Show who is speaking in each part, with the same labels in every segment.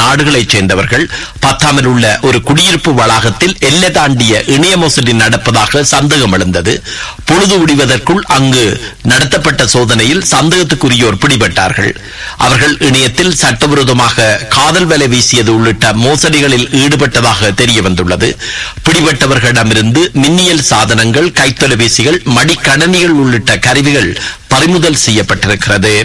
Speaker 1: நாடுகளைச் சேர்ந்தவர்கள் பத்தாமில் உள்ள ஒரு குடியிருப்பு வளாகத்தில் எல்லை தாண்டிய இணைய மோசடி நடப்பதாக சந்தேகம் எழுந்தது பொழுது விடுவதற்குள் அங்கு நடத்தப்பட்ட சோதனையில் சந்தேகத்துக்குரியோர் பிடிபட்டார்கள் அவர்கள் இணையத்தில் சட்டவிரோதமாக காதல் வலை வீசியது உள்ளிட்ட மோசடிகளில் ஈடுபட்டதாக தெரிய வந்துள்ளது பிடிபட்டவர்களிடமிருந்து மின்னியல் சாதனங்கள் கைத்தொலைபேசிகள் மடிக்கணனிகள் உள்ளிட்ட கருவிகள் பறிமுதல் செய்யப்பட்டிருக்கிறது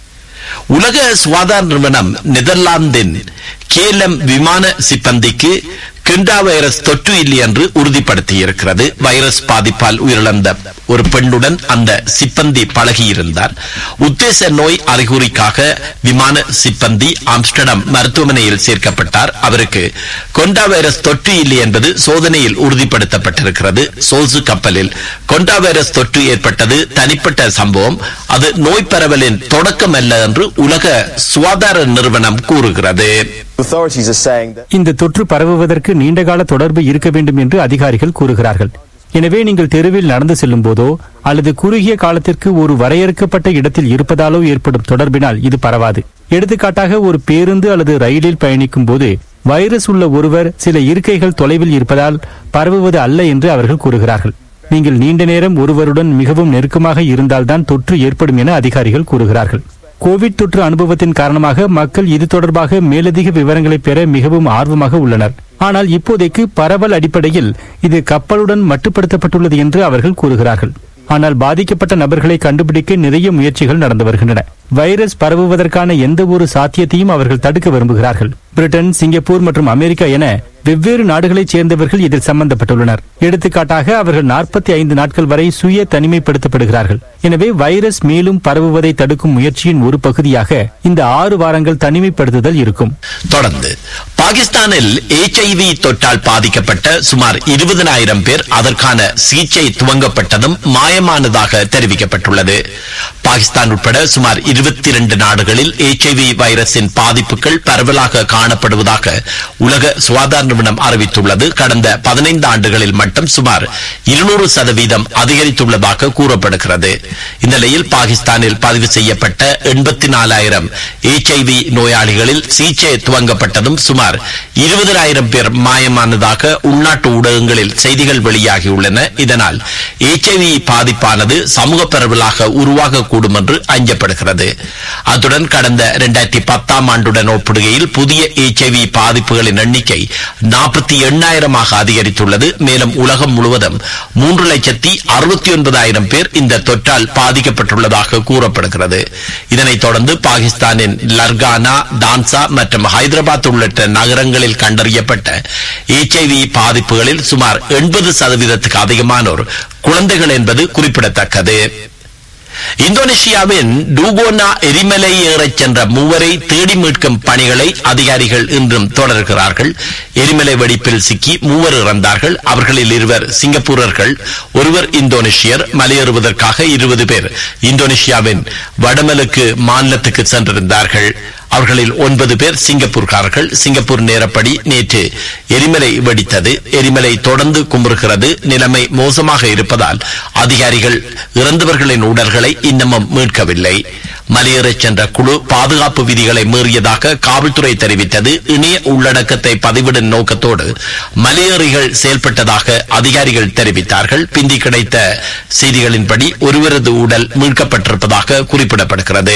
Speaker 1: உலக சுகாதார நிறுவனம் நெதர்லாந்தின் கேலம் விமான சிப்பந்திக்கு கிண்டா வைரஸ் தொற்று இல்லை என்று உறுதிப்படுத்தியிருக்கிறது வைரஸ் பாதிப்பால் உயிரிழந்த ஒரு பெண்ணுடன் அந்த சிப்பந்தி பழகியிருந்தார் உத்தேச நோய் அறிகுறிக்காக விமான சிப்பந்தி ஆம்ஸ்டர்டம் மருத்துவமனையில் சேர்க்கப்பட்டார் அவருக்கு கொண்டா வைரஸ் தொற்று இல்லை என்பது சோதனையில் உறுதிப்படுத்தப்பட்டிருக்கிறது சோசு கப்பலில் கொண்டா வைரஸ் தொற்று ஏற்பட்டது தனிப்பட்ட சம்பவம் அது நோய் பரவலின் தொடக்கம் அல்ல என்று உலக சுகாதார நிறுவனம் கூறுகிறது
Speaker 2: Authorities are saying that
Speaker 3: இந்த தொற்று பரவுவதற்கு நீண்டகால தொடர்பு இருக்க வேண்டும் என்று அதிகாரிகள் கூறுகிறார்கள் எனவே நீங்கள் தெருவில் நடந்து செல்லும் போதோ அல்லது குறுகிய காலத்திற்கு ஒரு வரையறுக்கப்பட்ட இடத்தில் இருப்பதாலோ ஏற்படும் தொடர்பினால் இது பரவாது எடுத்துக்காட்டாக ஒரு பேருந்து அல்லது ரயிலில் பயணிக்கும் போது வைரஸ் உள்ள ஒருவர் சில இருக்கைகள் தொலைவில் இருப்பதால் பரவுவது அல்ல என்று அவர்கள் கூறுகிறார்கள் நீங்கள் நீண்ட நேரம் ஒருவருடன் மிகவும் நெருக்கமாக இருந்தால்தான் தொற்று ஏற்படும் என அதிகாரிகள் கூறுகிறார்கள் கோவிட் தொற்று அனுபவத்தின் காரணமாக மக்கள் இது தொடர்பாக மேலதிக விவரங்களை பெற மிகவும் ஆர்வமாக உள்ளனர் ஆனால் இப்போதைக்கு பரவல் அடிப்படையில் இது கப்பலுடன் மட்டுப்படுத்தப்பட்டுள்ளது என்று அவர்கள் கூறுகிறார்கள் ஆனால் பாதிக்கப்பட்ட நபர்களை கண்டுபிடிக்க நிறைய முயற்சிகள் நடந்து வருகின்றன வைரஸ் பரவுவதற்கான எந்த ஒரு சாத்தியத்தையும் அவர்கள் தடுக்க விரும்புகிறார்கள் பிரிட்டன் சிங்கப்பூர் மற்றும் அமெரிக்கா என வெவ்வேறு நாடுகளைச் சேர்ந்தவர்கள் இதில் சம்பந்தப்பட்டுள்ளனர் எடுத்துக்காட்டாக அவர்கள் நாற்பத்தி ஐந்து நாட்கள் வரை சுய தனிமைப்படுத்தப்படுகிறார்கள் எனவே வைரஸ் மேலும் பரவுவதை தடுக்கும் முயற்சியின் ஒரு பகுதியாக இந்த ஆறு வாரங்கள் தனிமைப்படுத்துதல் இருக்கும்
Speaker 1: தொடர்ந்து பாகிஸ்தானில் HIV தொற்றால் பாதிக்கப்பட்ட சுமார் இருபதனாயிரம் பேர் அதற்கான சிகிச்சை துவங்கப்பட்டதும் மாயமானதாக தெரிவிக்கப்பட்டுள்ளது பாகிஸ்தான் உட்பட சுமார் இருபத்தி இரண்டு நாடுகளில் HIV வைரஸின் பாதிப்புகள் பரவலாக காணப்படுவதாக உலக சுகாதார நிறுவனம் அறிவித்துள்ளது கடந்த பதினைந்து ஆண்டுகளில் மட்டும் சுமார் இருநூறு சதவீதம் அதிகரித்துள்ளதாக கூறப்படுகிறது இந்த நிலையில் பாகிஸ்தானில் பதிவு செய்யப்பட்ட எண்பத்தி நாலாயிரம் HIV நோயாளிகளில் சிகிச்சை துவங்கப்பட்டதும் சுமார் இருபதாயிரம் பேர் மாயமானதாக உள்நாட்டு ஊடகங்களில் செய்திகள் வெளியாகியுள்ளன இதனால் HIV பாதிப்பானது சமூக பரவலாக உருவாகக்கூடும் என்று அஞ்சப்படுகிறது அத்துடன் கடந்த இரண்டாயிரத்தி பத்தாம் ஆண்டுடன் ஒப்பிடுகையில் புதிய HIV பாதிப்புகளின் எண்ணிக்கை நாற்பத்தி எண்ணாயிரமாக அதிகரித்துள்ளது மேலும் உலகம் முழுவதும் மூன்று லட்சத்தி அறுபத்தி ஒன்பதாயிரம் பேர் இந்த தொற்றால் பாதிக்கப்பட்டுள்ளதாக கூறப்படுகிறது இதனைத் தொடர்ந்து பாகிஸ்தானின் லர்கானா டான்சா மற்றும் ஹைதராபாத் உள்ளிட்ட நகரங்களில் கண்டறியப்பட்ட HIV பாதிப்புகளில் சுமார் எண்பது சதவீதத்துக்கு அதிகமானோர் குழந்தைகள் என்பது குறிப்பிடத்தக்கது இந்தோனேஷியாவின் டூகோனா எரிமலை ஏறச் சென்ற மூவரை தேடி மீட்கும் பணிகளை அதிகாரிகள் இன்றும் தொடர்கிறார்கள் எரிமலை வெடிப்பில் சிக்கி மூவர் இறந்தார்கள் அவர்களில் இருவர் சிங்கப்பூரர்கள் ஒருவர் இந்தோனேஷியர் மலையேறுவதற்காக இருபது பேர் இந்தோனேஷியாவின் வடமலுக்கு மாநிலத்துக்கு சென்றிருந்தார்கள் அவர்களில் ஒன்பது பேர் சிங்கப்பூர்காரர்கள் சிங்கப்பூர் நேரப்படி நேற்று எரிமலை வெடித்தது எரிமலை தொடர்ந்து குமுறுகிறது நிலைமை மோசமாக இருப்பதால் அதிகாரிகள் இறந்தவர்களின் உடல்களை இன்னமும் மீட்கவில்லை மலையேறச் சென்ற குழு பாதுகாப்பு விதிகளை மீறியதாக காவல்துறை தெரிவித்தது இணைய உள்ளடக்கத்தை பதிவிடும் நோக்கத்தோடு மலையேறிகள் செயல்பட்டதாக அதிகாரிகள் தெரிவித்தார்கள் பிந்தி கிடைத்த செய்திகளின்படி ஒருவரது உடல் மீட்கப்பட்டிருப்பதாக குறிப்பிடப்படுகிறது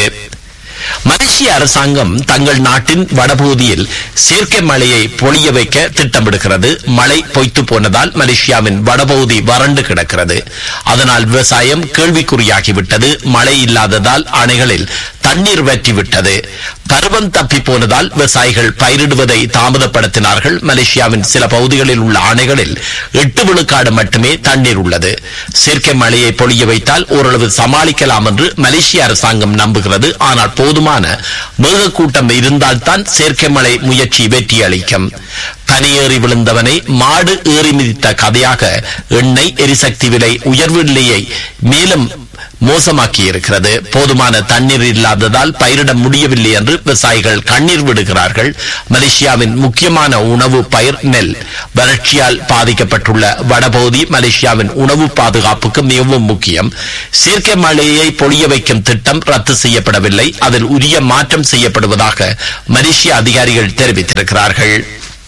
Speaker 1: மலேசிய அரசாங்கம் தங்கள் நாட்டின் வடபகுதியில் செயற்கை மழையை பொழிய வைக்க திட்டமிடுகிறது மழை பொய்த்து போனதால் மலேசியாவின் வடபகுதி வறண்டு கிடக்கிறது அதனால் விவசாயம் கேள்விக்குறியாகிவிட்டது மழை இல்லாததால் அணைகளில் தண்ணீர் வற்றிவிட்டது பருவம் தப்பி போனதால் விவசாயிகள் பயிரிடுவதை தாமதப்படுத்தினார்கள் மலேசியாவின் சில பகுதிகளில் உள்ள அணைகளில் எட்டு விழுக்காடு மட்டுமே தண்ணீர் உள்ளது செயற்கை மழையை பொழிய வைத்தால் ஓரளவு சமாளிக்கலாம் என்று மலேசிய அரசாங்கம் நம்புகிறது ஆனால் போதுமான மேகக்கூட்டம் இருந்தால்தான் செயற்கை மழை முயற்சி வெற்றி அளிக்கும் பனியேறி விழுந்தவனை மாடு ஏறி மிதித்த கதையாக எண்ணெய் எரிசக்தி விலை உயர்வு நிலையை மேலும் மோசமாக்கி இருக்கிறது போதுமான தண்ணீர் இல்லாததால் பயிரிட முடியவில்லை என்று விவசாயிகள் கண்ணீர் விடுகிறார்கள் மலேசியாவின் முக்கியமான உணவு பயிர் நெல் வறட்சியால் பாதிக்கப்பட்டுள்ள வடபகுதி மலேசியாவின் உணவு பாதுகாப்புக்கு மிகவும் முக்கியம் செயற்கை மழையை பொழிய வைக்கும் திட்டம் ரத்து செய்யப்படவில்லை அதில் உரிய மாற்றம் செய்யப்படுவதாக மலேசிய அதிகாரிகள் தெரிவித்திருக்கிறார்கள்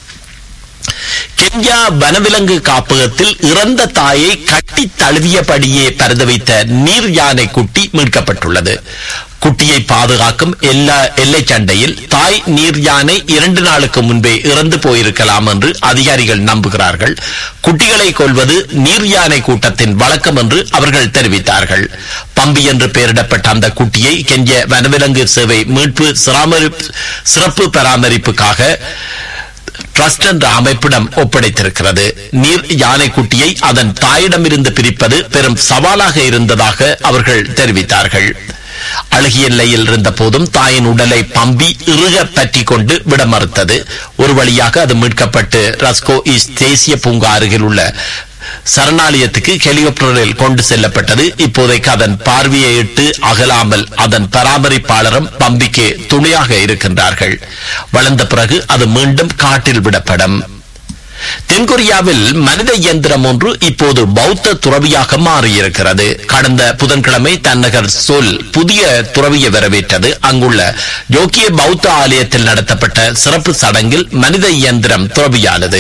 Speaker 1: கென்யா வனவிலங்கு காப்பகத்தில் இறந்த தாயை கட்டி தழுவியபடியே பரத வைத்த நீர் யானை குட்டி மீட்கப்பட்டுள்ளது குட்டியை பாதுகாக்கும் எல்லா எல்லை சண்டையில் தாய் நீர் யானை இரண்டு நாளுக்கு முன்பே இறந்து போயிருக்கலாம் என்று அதிகாரிகள் நம்புகிறார்கள் குட்டிகளை கொள்வது நீர் யானை கூட்டத்தின் வழக்கம் என்று அவர்கள் தெரிவித்தார்கள் பம்பி என்று பெயரிடப்பட்ட அந்த குட்டியை கென்ய வனவிலங்கு சேவை மீட்பு சிராமரிப்பு- சிறப்பு பராமரிப்புக்காக ட்ரஸ்ட் என்ற அமைப்பிடம் ஒப்படைத்திருக்கிறது நீர் யானைக்குட்டியை அதன் தாயிடமிருந்து பிரிப்பது பெரும் சவாலாக இருந்ததாக அவர்கள் தெரிவித்தார்கள் அழகிய எல்லையில் இருந்த போதும் தாயின் உடலை பம்பி இறுக பற்றி கொண்டு விட மறுத்தது ஒரு வழியாக அது மீட்கப்பட்டு ரஸ்கோ ஈஸ்ட் தேசிய பூங்கா அருகில் உள்ள சரணாலயத்துக்கு ஹெலிகாப்டரில் கொண்டு செல்லப்பட்டது இப்போதைக்கு அதன் பார்வையை இட்டு அகலாமல் அதன் பராமரிப்பாளரும் பம்பிக்கு துணையாக இருக்கின்றார்கள் வளர்ந்த பிறகு அது மீண்டும் காட்டில் விடப்படும் தென்கொரியாவில் மனித இயந்திரம் ஒன்று இப்போது பௌத்த துறவியாக மாறியிருக்கிறது கடந்த புதன்கிழமை தன்னகர் சொல் புதிய துறவியை வரவேற்றது அங்குள்ள யோக்கிய பௌத்த ஆலயத்தில் நடத்தப்பட்ட சிறப்பு சடங்கில் மனித இயந்திரம் துறவியானது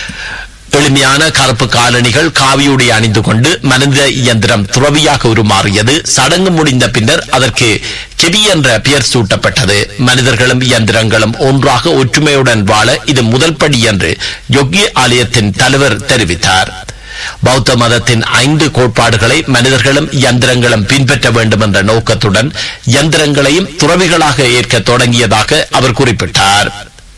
Speaker 1: எளிமையான கருப்பு காலணிகள் காவியுடை அணிந்து கொண்டு மனித இயந்திரம் துறவியாக உருமாறியது சடங்கு முடிந்த பின்னர் அதற்கு கெபி என்ற பெயர் சூட்டப்பட்டது மனிதர்களும் இயந்திரங்களும் ஒன்றாக ஒற்றுமையுடன் வாழ இது முதல் படி என்று யோகி ஆலயத்தின் தலைவர் தெரிவித்தார் பௌத்த மதத்தின் ஐந்து கோட்பாடுகளை மனிதர்களும் இயந்திரங்களும் பின்பற்ற வேண்டும் என்ற நோக்கத்துடன் இயந்திரங்களையும் துறவிகளாக ஏற்க தொடங்கியதாக அவர் குறிப்பிட்டார்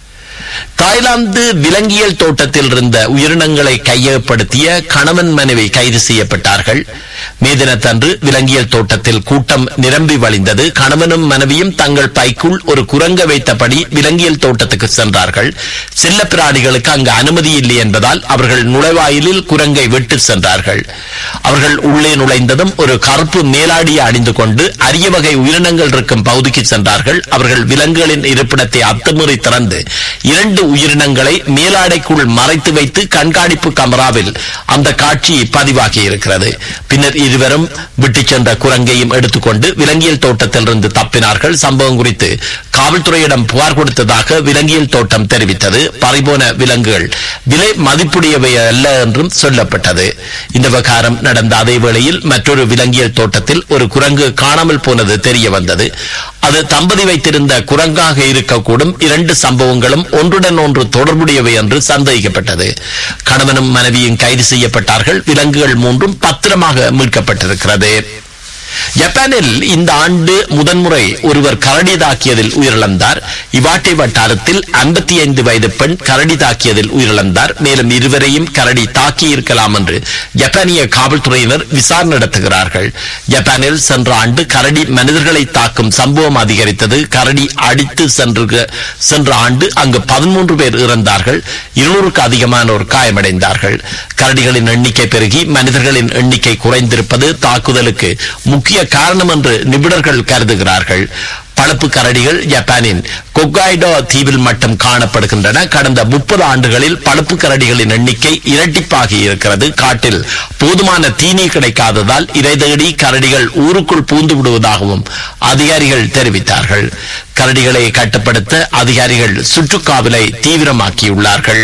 Speaker 1: தாய்லாந்து விலங்கியல் தோட்டத்தில் இருந்த உயிரினங்களை கையகப்படுத்திய கணவன் மனைவி கைது செய்யப்பட்டார்கள் மே தினத்தன்று விலங்கியல் தோட்டத்தில் கூட்டம் நிரம்பி வழிந்தது கணவனும் மனைவியும் தங்கள் பைக்குள் ஒரு குரங்க வைத்தபடி விலங்கியல் தோட்டத்துக்கு சென்றார்கள் செல்ல பிராணிகளுக்கு அங்கு அனுமதி இல்லை என்பதால் அவர்கள் நுழைவாயிலில் குரங்கை விட்டு சென்றார்கள் அவர்கள் உள்ளே நுழைந்ததும் ஒரு கருப்பு மேலாடியை அணிந்து கொண்டு அரிய வகை உயிரினங்கள் இருக்கும் பகுதிக்கு சென்றார்கள் அவர்கள் விலங்குகளின் இருப்பிடத்தை அத்துமீறி திறந்து இரண்டு உயிரினங்களை மேலாடைக்குள் மறைத்து வைத்து கண்காணிப்பு கமராவில் அந்த காட்சி பதிவாகி இருக்கிறது பின்னர் இருவரும் விட்டுச் சென்ற குரங்கையும் எடுத்துக்கொண்டு விலங்கியல் தோட்டத்திலிருந்து தப்பினார்கள் சம்பவம் குறித்து காவல்துறையிடம் புகார் கொடுத்ததாக விலங்கியல் தோட்டம் தெரிவித்தது பறிபோன விலங்குகள் விலை மதிப்புடையவை அல்ல என்றும் சொல்லப்பட்டது இந்த விவகாரம் நடந்த அதே வேளையில் மற்றொரு விலங்கியல் தோட்டத்தில் ஒரு குரங்கு காணாமல் போனது தெரிய வந்தது அது தம்பதி வைத்திருந்த குரங்காக இருக்கக்கூடும் இரண்டு சம்பவங்களும் ஒன்றுடன் ஒன்று தொடர்புடையவை என்று சந்தேகிக்கப்பட்டது கணவனும் மனைவியும் கைது செய்யப்பட்டார்கள் விலங்குகள் மூன்றும் பத்திரமாக மீட்கப்பட்டிருக்கிறது ஜப்பானில் இந்த ஆண்டு முதன்முறை ஒருவர் கரடி தாக்கியதில் உயிரிழந்தார் இவாட்டை வட்டாரத்தில் 55 ஐந்து வயது பெண் கரடி தாக்கியதில் உயிரிழந்தார் மேலும் இருவரையும் கரடி தாக்கியிருக்கலாம் என்று ஜப்பானிய காவல்துறையினர் விசாரணை நடத்துகிறார்கள் ஜப்பானில் சென்ற ஆண்டு கரடி மனிதர்களை தாக்கும் சம்பவம் அதிகரித்தது கரடி அடித்து சென்று சென்ற ஆண்டு அங்கு பதிமூன்று பேர் இறந்தார்கள் இருநூறுக்கு அதிகமானோர் காயமடைந்தார்கள் கரடிகளின் எண்ணிக்கை பெருகி மனிதர்களின் எண்ணிக்கை குறைந்திருப்பது தாக்குதலுக்கு முக்கிய காரணம் என்று நிபுணர்கள் கருதுகிறார்கள் பழுப்பு கரடிகள் ஜப்பானின் கொக்காய்டோ தீவில் மட்டும் காணப்படுகின்றன கடந்த முப்பது ஆண்டுகளில் பழுப்பு கரடிகளின் எண்ணிக்கை இரட்டிப்பாகி இருக்கிறது காட்டில் போதுமான தீனி கிடைக்காததால் இதை தேடி கரடிகள் ஊருக்குள் பூந்து விடுவதாகவும் அதிகாரிகள் தெரிவித்தார்கள் கரடிகளை கட்டுப்படுத்த அதிகாரிகள் சுற்றுக்காவலை தீவிரமாக்கியுள்ளார்கள்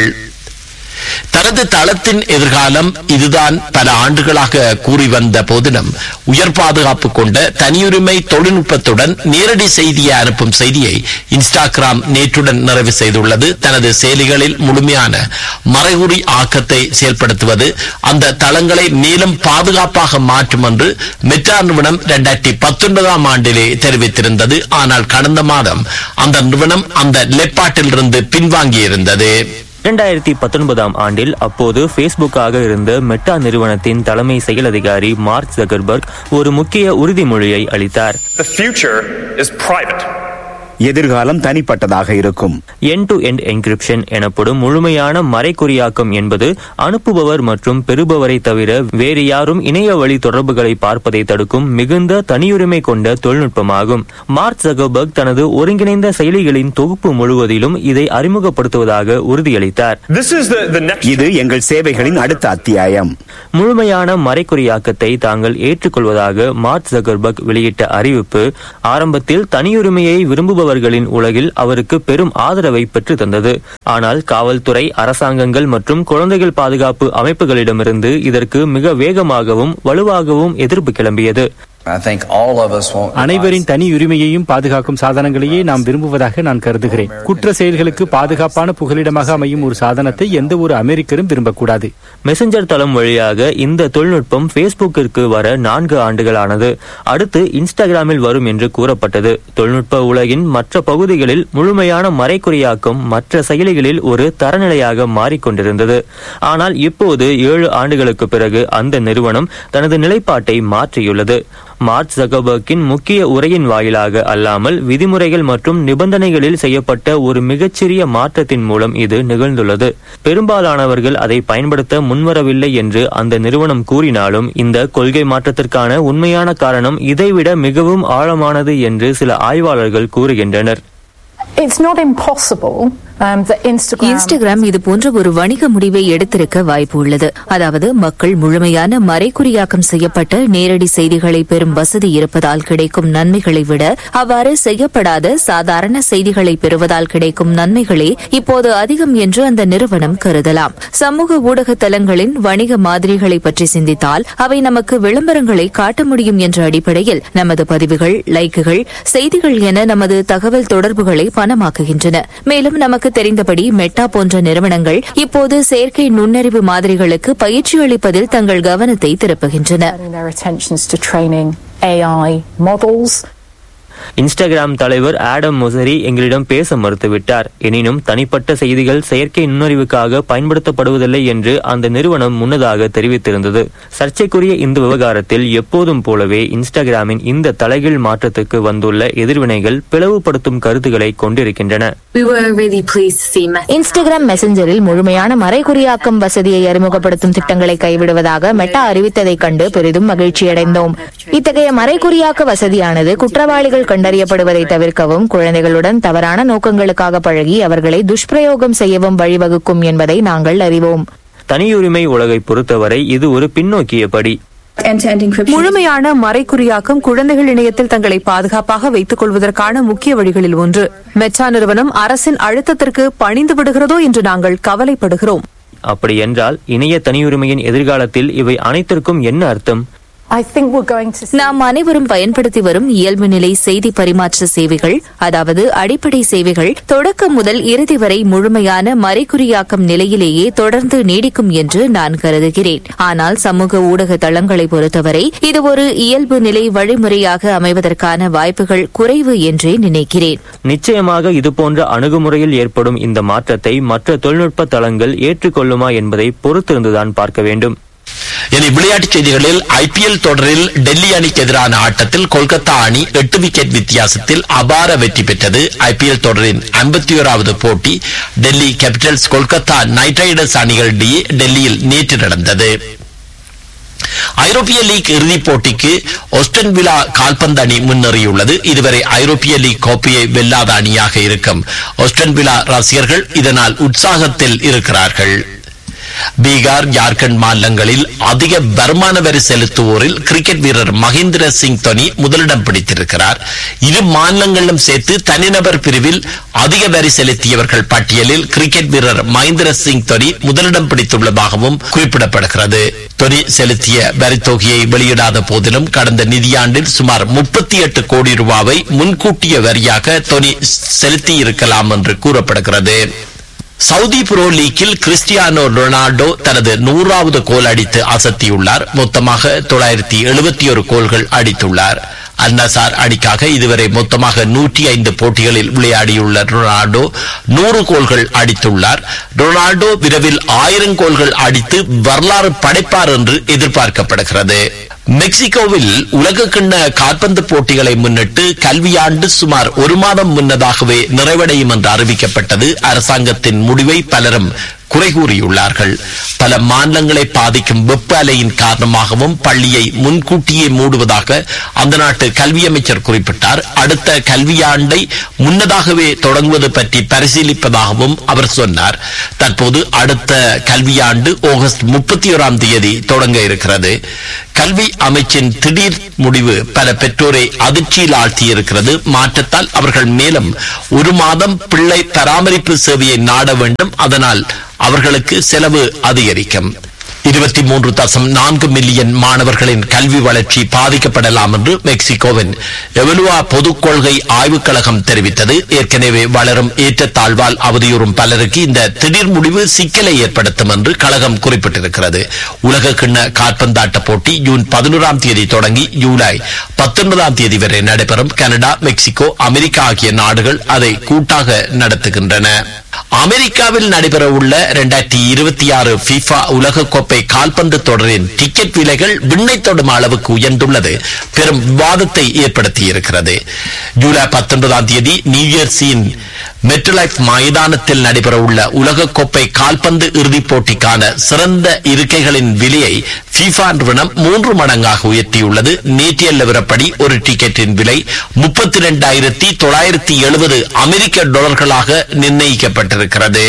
Speaker 1: தனது தளத்தின் எதிர்காலம் இதுதான் பல ஆண்டுகளாக கூறி வந்த போதிலும் உயர் பாதுகாப்பு கொண்ட தனியுரிமை தொழில்நுட்பத்துடன் நேரடி செய்தியை அனுப்பும் செய்தியை இன்ஸ்டாகிராம் நேற்றுடன் நிறைவு செய்துள்ளது தனது செயலிகளில் முழுமையான மறைகுறி ஆக்கத்தை செயல்படுத்துவது அந்த தளங்களை மேலும் பாதுகாப்பாக மாற்றும் என்று மெட்ரா நிறுவனம் இரண்டாயிரத்தி பத்தொன்பதாம் ஆண்டிலே தெரிவித்திருந்தது ஆனால் கடந்த மாதம் அந்த நிறுவனம் அந்த நிலைப்பாட்டிலிருந்து பின்வாங்கியிருந்தது
Speaker 4: இரண்டாயிரத்தி பத்தொன்பதாம் ஆண்டில் அப்போது ஃபேஸ்புக்காக இருந்த மெட்டா நிறுவனத்தின் தலைமை செயல் அதிகாரி மார்க் ஜகர்பர்க் ஒரு முக்கிய உறுதிமொழியை அளித்தார்
Speaker 5: The future is private. எதிர்காலம் தனிப்பட்டதாக இருக்கும்
Speaker 4: என் டு எண்ட் என்கிரிப்ஷன் எனப்படும் முழுமையான மறைகுறியாக்கம் என்பது அனுப்புபவர் மற்றும் பெறுபவரை தவிர வேறு யாரும் இணைய வழி தொடர்புகளை பார்ப்பதை தடுக்கும் மிகுந்த தனியுரிமை கொண்ட தொழில்நுட்பமாகும் மார்க் ஜகர்பர்க் தனது ஒருங்கிணைந்த செயலிகளின் தொகுப்பு முழுவதிலும் இதை அறிமுகப்படுத்துவதாக உறுதியளித்தார்
Speaker 6: This is the, the next.
Speaker 5: இது எங்கள் சேவைகளின் அடுத்த அத்தியாயம்
Speaker 4: முழுமையான மறைகுறியாக்கத்தை தாங்கள் ஏற்றுக்கொள்வதாக மார்க் ஜகர்பர்க் வெளியிட்ட அறிவிப்பு ஆரம்பத்தில் தனியுரிமையை விரும்புபவர்களின் உலகில் அவருக்கு பெரும் ஆதரவை பெற்று தந்தது ஆனால் காவல்துறை அரசாங்கங்கள் மற்றும் குழந்தைகள் பாதுகாப்பு அமைப்புகளிடமிருந்து இதற்கு மிக வேகமாகவும் வலுவாகவும் எதிர்ப்பு கிளம்பியது
Speaker 7: I think all of us want.
Speaker 3: அனைவரின் தனி உரிமையையும் பாதுகாக்கும் சாதனங்களையே நாம் விரும்புவதாக நான் கருதுகிறேன் குற்ற செயல்களுக்கு பாதுகாப்பான புகலிடமாக அமையும் ஒரு சாதனத்தை எந்த ஒரு அமெரிக்கரும் விரும்பக்கூடாது
Speaker 4: மெசஞ்சர் தளம் வழியாக இந்த தொழில்நுட்பம் ஃபேஸ்புக்கிற்கு வர நான்கு ஆண்டுகளானது அடுத்து இன்ஸ்டாகிராமில் வரும் என்று கூறப்பட்டது தொழில்நுட்ப உலகின் மற்ற பகுதிகளில் முழுமையான மறைகுறியாக்கம் மற்ற செயலிகளில் ஒரு தரநிலையாக மாறிக்கொண்டிருந்தது ஆனால் இப்போது ஏழு ஆண்டுகளுக்கு பிறகு அந்த நிறுவனம் தனது நிலைப்பாட்டை மாற்றியுள்ளது மார்க் ஜகபர்க்கின் முக்கிய உரையின் வாயிலாக அல்லாமல் விதிமுறைகள் மற்றும் நிபந்தனைகளில் செய்யப்பட்ட ஒரு மிகச்சிறிய மாற்றத்தின் மூலம் இது நிகழ்ந்துள்ளது பெரும்பாலானவர்கள் அதை பயன்படுத்த முன்வரவில்லை என்று அந்த நிறுவனம் கூறினாலும் இந்த கொள்கை மாற்றத்திற்கான உண்மையான காரணம் இதைவிட மிகவும் ஆழமானது என்று சில ஆய்வாளர்கள் கூறுகின்றனர்
Speaker 8: It's not impossible um, that Instagram.
Speaker 9: Instagram இது போன்ற ஒரு வணிக முடிவை எடுத்திருக்க வாய்ப்பு உள்ளது அதாவது மக்கள் முழுமையான மறைகுறியாக்கம் செய்யப்பட்ட நேரடி செய்திகளை பெறும் வசதி இருப்பதால் கிடைக்கும் நன்மைகளை விட அவ்வாறு செய்யப்படாத சாதாரண செய்திகளை பெறுவதால் கிடைக்கும் நன்மைகளே இப்போது அதிகம் என்று அந்த நிறுவனம் கருதலாம் சமூக ஊடக தளங்களின் வணிக மாதிரிகளை பற்றி சிந்தித்தால் அவை நமக்கு விளம்பரங்களை காட்ட முடியும் என்ற அடிப்படையில் நமது பதிவுகள் லைக்குகள் செய்திகள் என நமது தகவல் தொடர்புகளை பணமாக்குகின்றன மேலும் நமக்கு தெரிந்தபடி மெட்டா போன்ற நிறுவனங்கள் இப்போது செயற்கை நுண்ணறிவு மாதிரிகளுக்கு பயிற்சி அளிப்பதில் தங்கள் கவனத்தை திருப்புகின்றன
Speaker 8: turning their attentions to training AI models.
Speaker 4: Instagram தலைவர் ஆடம் மொசரி எங்களிடம் பேச மறுத்துவிட்டார் எனினும் தனிப்பட்ட செய்திகள் செயற்கை நுண்ணறிவுக்காக பயன்படுத்தப்படுவதில்லை என்று அந்த நிறுவனம் முன்னதாக தெரிவித்திருந்தது சர்ச்சைக்குரிய இந்த விவகாரத்தில் எப்போதும் போலவே இன்ஸ்டாகிராமின் இந்த தலைகீழ் மாற்றத்துக்கு வந்துள்ள எதிர்வினைகள் பிளவுபடுத்தும் கருத்துக்களை கொண்டிருக்கின்றன
Speaker 10: We were really pleased to see Meta
Speaker 9: Instagram மெசஞ்சரில் முழுமையான மறைகுறியாக்கம் வசதியை அறிமுகப்படுத்தும் திட்டங்களை கைவிடுவதாக மெட்டா அறிவித்ததைக் கண்டு பெரிதும் மகிழ்ச்சியடைந்தோம் இத்தகைய மறைகுறியாக்க வசதியானது குற்றவாளிகள் கண்டறியப்படுவதை தவிர்க்கவும் குழந்தைகளுடன் தவறான நோக்கங்களுக்காக பழகி அவர்களை துஷ்பிரயோகம் செய்யவும் வழிவகுக்கும் என்பதை நாங்கள் அறிவோம்
Speaker 4: தனியுரிமை உலகை பொறுத்தவரை இது ஒரு பின்னோக்கிய படி
Speaker 10: end-to-end encryption.
Speaker 11: முழுமையான மறைகுறியாக்கம் குழந்தைகள் இணையத்தில் தங்களை பாதுகாப்பாக வைத்துக் கொள்வதற்கான முக்கிய வழிகளில் ஒன்று மெட்டா நிறுவனம் அரசின் அழுத்தத்திற்கு பணிந்து விடுகிறதோ என்று நாங்கள் கவலைப்படுகிறோம்
Speaker 4: அப்படியென்றால் இணைய தனியுரிமையின் எதிர்காலத்தில் இவை அனைத்திற்கும் என்ன அர்த்தம்
Speaker 8: I think we're going to see.
Speaker 9: நாம் அனைவரும் பயன்படுத்தி வரும் இயல்பு நிலை செய்தி பரிமாற்ற சேவைகள் அதாவது அடிப்படை சேவைகள் தொடக்கம் முதல் இறுதி வரை முழுமையான மறைகுறியாக்கம் நிலையிலேயே தொடர்ந்து நீடிக்கும் என்று நான் கருதுகிறேன் ஆனால் சமூக ஊடக தளங்களை பொறுத்தவரை இது ஒரு இயல்பு நிலை வழிமுறையாக அமைவதற்கான வாய்ப்புகள் குறைவு என்றே நினைக்கிறேன்
Speaker 4: நிச்சயமாக இதுபோன்ற அணுகுமுறையில் ஏற்படும் இந்த மாற்றத்தை மற்ற தொழில்நுட்ப தளங்கள் ஏற்றுக்கொள்ளுமா என்பதை பொறுத்திருந்துதான் பார்க்க வேண்டும்
Speaker 1: இனி விளையாட்டுச் செய்திகளில் ஐபிஎல் தொடரில் டெல்லி அணிக்கு எதிரான ஆட்டத்தில் கொல்கத்தா அணி எட்டு விக்கெட் வித்தியாசத்தில் அபார வெற்றி பெற்றது ஐபிஎல் தொடரின் ஐம்பத்தி ஓராவது போட்டி Delhi Capitals Kolkata Knight Riders அணிகளிடையே டெல்லியில் நேற்று நடந்தது ஐரோப்பிய லீக் இறுதிப் போட்டிக்கு ஒஸ்டன் விழா கால்பந்து அணி முன்னேறியுள்ளது இதுவரை ஐரோப்பிய லீக் கோப்பையை வெல்லாத அணியாக இருக்கும் ஒஸ்டன் விழா ரசிகர்கள் இதனால் உற்சாகத்தில் இருக்கிறார்கள் பீகார் ஜார்க்கண்ட் மாநிலங்களில் அதிக வருமான வரி செலுத்துவோரில் கிரிக்கெட் வீரர் மகேந்திர சிங் தோனி முதலிடம் பிடித்திருக்கிறார் இரு மாநிலங்களிலும் சேர்த்து தனிநபர் பிரிவில் அதிக வரி செலுத்தியவர்கள் பட்டியலில் கிரிக்கெட் வீரர் மகேந்திர சிங் தோனி முதலிடம் பிடித்துள்ளதாகவும் குறிப்பிடப்படுகிறது தொனி செலுத்திய வரித்தொகையை வெளியிடாத போதிலும் கடந்த நிதியாண்டில் சுமார் முப்பத்தி எட்டு கோடி ரூபாவை முன்கூட்டிய வரியாக தொனி செலுத்தியிருக்கலாம் என்று கூறப்படுகிறது சவுதி புரோ லீக்கில் கிறிஸ்டியானோ ரொனால்டோ தனது நூறாவது கோல் அடித்து அசத்தியுள்ளார் மொத்தமாக தொள்ளாயிரத்தி எழுபத்தி ஒரு கோல்கள் அடித்துள்ளார் அன்னசார் அணிக்காக இதுவரை மொத்தமாக நூற்றி ஐந்து போட்டிகளில் விளையாடியுள்ள ரொனால்டோ நூறு கோல்கள் அடித்துள்ளார் ரொனால்டோ விரைவில் ஆயிரம் கோல்கள் அடித்து வரலாறு படைப்பார் என்று எதிர்பார்க்கப்படுகிறது மெக்சிகோவில் உலக கிண்ண கால்பந்து போட்டிகளை முன்னிட்டு கல்வியாண்டு சுமார் ஒரு மாதம் முன்னதாகவே நிறைவடையும் என்று அறிவிக்கப்பட்டது அரசாங்கத்தின் முடிவை பலரும் குறை கூறியுள்ளார்கள் பல மாநிலங்களை பாதிக்கும் வெப்ப அலையின் காரணமாகவும் பள்ளியை முன்கூட்டியே மூடுவதாக அந்த நாட்டு கல்வி அமைச்சர் குறிப்பிட்டார் அடுத்த கல்வியாண்டை முன்னதாகவே தொடங்குவது பற்றி பரிசீலிப்பதாகவும் அவர் சொன்னார் தற்போது அடுத்த கல்வியாண்டு ஆகஸ்ட் முப்பத்தி ஓராம் தேதி தொடங்க இருக்கிறது கல்வி அமைச்சின் திடீர் முடிவு பல பெற்றோரை அதிர்ச்சியில் ஆழ்த்தியிருக்கிறது மாற்றத்தால் அவர்கள் மேலும் ஒரு மாதம் பிள்ளை பராமரிப்பு சேவையை நாட வேண்டும் அதனால் அவர்களுக்கு செலவு அதிகரிக்கும் இருபத்தி மூன்று தசம் நான்கு மில்லியன் மாணவர்களின் கல்வி வளர்ச்சி பாதிக்கப்படலாம் என்று மெக்சிகோவின் எவலுவா பொதுக் கொள்கை ஆய்வுக் கழகம் தெரிவித்தது ஏற்கனவே வளரும் ஏற்றத்தாழ்வால் அவதியுறும் பலருக்கு இந்த திடீர் முடிவு சிக்கலை ஏற்படுத்தும் என்று கழகம் குறிப்பிட்டிருக்கிறது உலக கிண்ண காற்பந்தாட்ட போட்டி ஜூன் பதினோராம் தேதி தொடங்கி ஜூலை பத்தொன்பதாம் தேதி வரை நடைபெறும் கனடா மெக்சிகோ அமெரிக்கா ஆகிய நாடுகள் அதை கூட்டாக நடத்துகின்றன அமெரிக்காவில் நடைபெறவுள்ள இரண்டாயிரத்தி இருபத்தி ஆறு பிஃபா உலகக்கோப்பை கால்பந்து தொடரின் டிக்கெட் விலைகள் விண்ணை தொடும் அளவுக்கு உயர்ந்துள்ளது பெரும் விவாதத்தை ஏற்படுத்தியிருக்கிறது ஜூலை பத்தொன்பதாம் தேதி நியூஜெர்சியின் மெட்ரோலைஃப் மைதானத்தில் நடைபெறவுள்ள உலகக்கோப்பை கால்பந்து இறுதிப் போட்டிக்கான சிறந்த இருக்கைகளின் விலையை FIFA நிறுவனம் மூன்று மடங்காக உயர்த்தியுள்ளது நேற்றைய நிலவரப்படி ஒரு டிக்கெட்டின் விலை முப்பத்தி இரண்டாயிரத்தி தொள்ளாயிரத்தி எழுபது அமெரிக்க டாலர்களாக நிர்ணயிக்கப்பட்டிருக்கிறது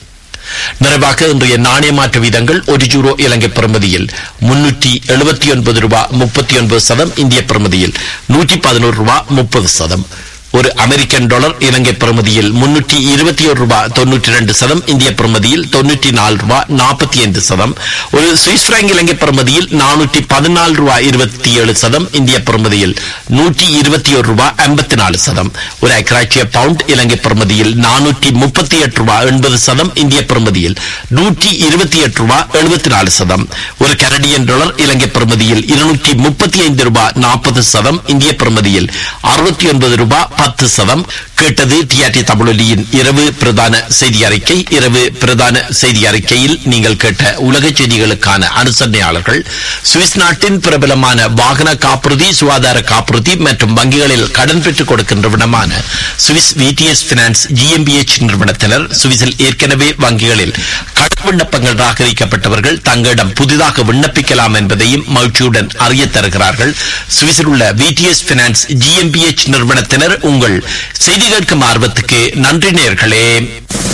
Speaker 1: நிறைவாக இன்றைய நாணய மாற்று வீதங்கள் ஒரு யூரோ இலங்கை பெறுமதியில் முன்னூற்றி எழுபத்தி ஒன்பது ரூபாய் முப்பத்தி ஒன்பது சதம் இந்திய பெறுமதியில் நூற்றி பதினோரு ரூபாய் முப்பது சதம் ஒரு அமெரிக்கன் டாலர் இலங்கை பெறுமதியில் முன்னூற்றி இருபத்தி ஒரு ரூபாய் தொன்னூற்றி ரெண்டு சதம் இந்திய பெறுமதியில் தொன்னூற்றி நாலு ரூபாய் நாற்பத்தி ஐந்து சதம் ஒரு சுவிஸ் பிராங்க் இலங்கை பெறுமதியில் நானூற்றி பதினாலு ரூபாய் இருபத்தி ஏழு சதம் இந்திய பெறுமதியில் நூற்றி இருபத்தி ஒரு ரூபாய் ஐம்பத்தி நாலு சதம் ஒரு அக்ராட்சிய பவுண்ட் இலங்கை பெறுமதியில் நானூற்றி முப்பத்தி எட்டு ரூபாய் எண்பது சதம் இந்திய பெறுமதியில் நூற்றி இருபத்தி எட்டு ரூபாய் எழுபத்தி நாலு சதம் ஒரு கனடியன் டாலர் இலங்கை பெறுமதியில் இருநூற்றி முப்பத்தி ஐந்து ரூபாய் நாற்பது சதம் இந்திய பெறுமதியில் அறுபத்தி ஒன்பது ரூபாய் பத்து சதம் கேட்டது டிஆர்டி தமிழொலியின் இரவு பிரதான செய்தி அறிக்கை இரவு பிரதான செய்தி அறிக்கையில் நீங்கள் கேட்ட உலக செய்திகளுக்கான அனுசரணையாளர்கள் சுவிஸ் நாட்டின் பிரபலமான வாகன காப்புறுதி சுகாதார காப்புறுதி மற்றும் வங்கிகளில் கடன் பெற்றுக் கொடுக்கின்ற விடமான சுவிஸ் விடிஎஸ் பினான்ஸ் ஜிஎம்பிஎச் நிறுவனத்தினர் சுவிஸில் ஏற்கனவே வங்கிகளில் கடன் விண்ணப்பங்கள் ராகரிக்கப்பட்டவர்கள் தங்களிடம் புதிதாக விண்ணப்பிக்கலாம் என்பதையும் மகிழ்ச்சியுடன் அறிய தருகிறார்கள் சுவிஸில் உள்ள விடிஎஸ் பினான்ஸ் ஜிஎம்பிஎச் நிறுவனத்தினர் உங்கள் செய்தி கேட்கும் ஆர்வத்துக்கு நன்றி நேர்களே